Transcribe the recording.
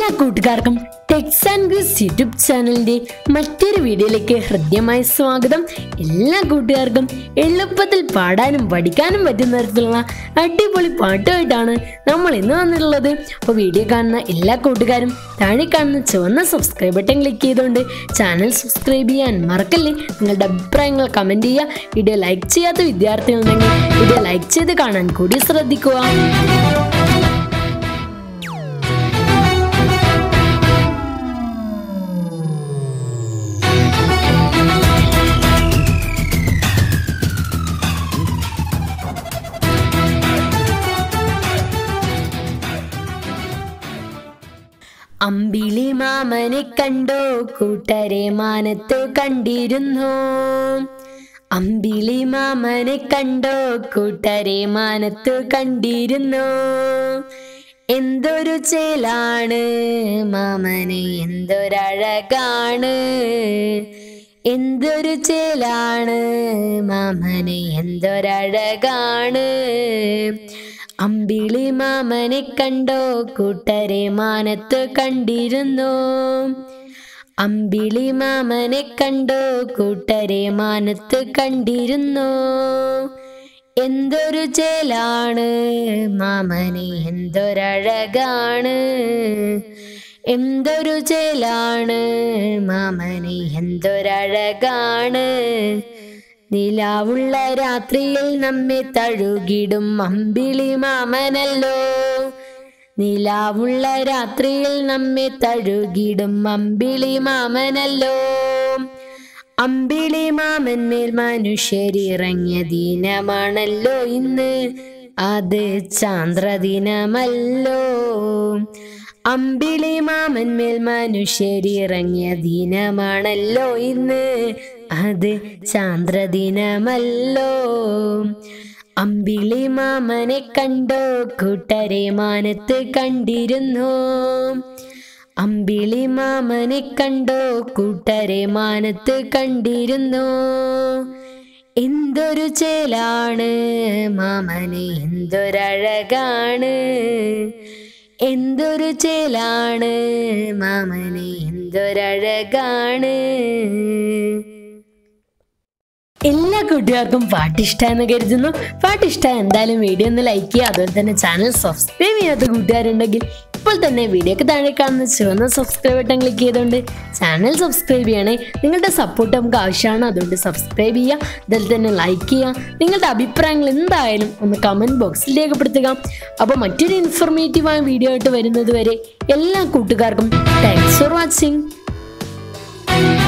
എല്ലാ കൂട്ടുകാർക്കും Tex and ഗ്രിസ് YouTube ചാനലിന്റെ മറ്റൊരു വീഡിയോയിലേക്ക് ഹൃദ്യമായ സ്വാഗതം എല്ലാ കൂട്ടുകാർക്കും എളുപ്പത്തിൽ പാടാനും പഠിക്കാനും പറ്റുന്ന തരത്തിലുള്ള അടിപൊളി പാട്ടുമായിട്ടാണ് നമ്മൾ ഇന്ന് വന്നിട്ടുള്ളത് അപ്പോൾ വീഡിയോ കാണുന്ന എല്ലാ കൂട്ടുകാരും താഴെ കാണുന്ന ചുവന്ന സബ്സ്ക്രൈബ് ബട്ടൺ ക്ലിക്ക് ചെയ്തുകൊണ്ട് ചാനൽ സബ്സ്ക്രൈബ് ചെയ്യാൻ മറക്കല്ലേ നിങ്ങളുടെ അഭിപ്രായങ്ങൾ കമൻറ്റ് ചെയ്യുക വീഡിയോ ലൈക്ക് ചെയ്യാത്ത വിദ്യാർത്ഥികളുണ്ടെങ്കിൽ വീഡിയോ ലൈക്ക് ചെയ്ത് കാണാൻ കൂടി ശ്രദ്ധിക്കുക അമ്പിളി മാമനെ കണ്ടോ കൂട്ടരെ മാനത്ത് കണ്ടിരുന്നു അമ്പിളി മാമനെ കണ്ടോ കൂട്ടരെ മാനത്ത് കണ്ടിരുന്നു എന്തൊരു ചേലാണ് മാമന് എന്തൊരഴകാണ് എന്തൊരു ചേലാണ് മാമന് എന്തൊരഴകാണ് അമ്പിളി മാമനെ കണ്ടോ കൂട്ടരെ മാനത്ത് കണ്ടിരുന്നു അമ്പിളി മാമനെ കണ്ടോ കൂട്ടരെ മാനത്ത് കണ്ടിരുന്നു എന്തൊരു ചേലാണ് മാമനെ എന്തൊരഴകാണ് എന്തൊരു ചേലാണ് മാമനെ എന്തൊരഴകാണ് നിലാവുള്ള രാത്രിയിൽ നമ്മെ തഴുകിടും അമ്പിളി മാമനല്ലോ നിലാവുള്ള രാത്രിയിൽ നമ്മെ തഴുകിടും അമ്പിളി മാമനല്ലോ അമ്പിളി മാമന്മേൽ മനുഷ്യരിറങ്ങിയ ദിനമാണല്ലോ ഇന്ന് അത് ചാന്ദ്രദിനമല്ലോ അമ്പിളി മാമന്മേൽ മനുഷ്യരിറങ്ങിയ ദിനമാണല്ലോ ഇന്ന് അത് ചാന്ദ്രദിനമല്ലോ അമ്പിളി മാമനെ കണ്ടോ കൂട്ടരെ മാനത്ത് കണ്ടിരുന്നു അമ്പിളി മാമനെ കണ്ടോ കൂട്ടരെ മാനത്ത് കണ്ടിരുന്നു എന്തൊരു ചേലാണ് മാമന് എന്തൊരഴകാണ് എന്തൊരു ചേലാണ് മാമന് എന്തൊരഴകാണ് എല്ലാ കൂട്ടുകാർക്കും പാട്ട് ഇഷ്ടമെന്ന് കരുതുന്നു പാട്ട് ഇഷ്ടമായി എന്തായാലും വീഡിയോ ഒന്ന് ലൈക്ക് ചെയ്യുക അതുപോലെ തന്നെ ചാനൽ സബ്സ്ക്രൈബ് ചെയ്യാത്ത കൂട്ടുകാരുണ്ടെങ്കിൽ ഇപ്പോൾ തന്നെ വീഡിയോക്ക് താഴെ കാണുന്ന ചുവന്ന സബ്സ്ക്രൈബ് ബട്ടൺ ക്ലിക്ക് ചെയ്തുകൊണ്ട് ചാനൽ സബ്സ്ക്രൈബ് ചെയ്യണേ നിങ്ങളുടെ സപ്പോർട്ട് നമുക്ക് ആവശ്യമാണ് അതുകൊണ്ട് സബ്സ്ക്രൈബ് ചെയ്യുക അതിൽ തന്നെ ലൈക്ക് ചെയ്യുക നിങ്ങളുടെ അഭിപ്രായങ്ങൾ എന്തായാലും ഒന്ന് കമൻറ്റ് ബോക്സിൽ രേഖപ്പെടുത്തുക അപ്പോൾ മറ്റൊരു ഇൻഫോർമേറ്റീവായ വീഡിയോ ആയിട്ട് വരുന്നത് വരെ എല്ലാ കൂട്ടുകാർക്കും താങ്ക്സ് ഫോർ വാച്ചിങ്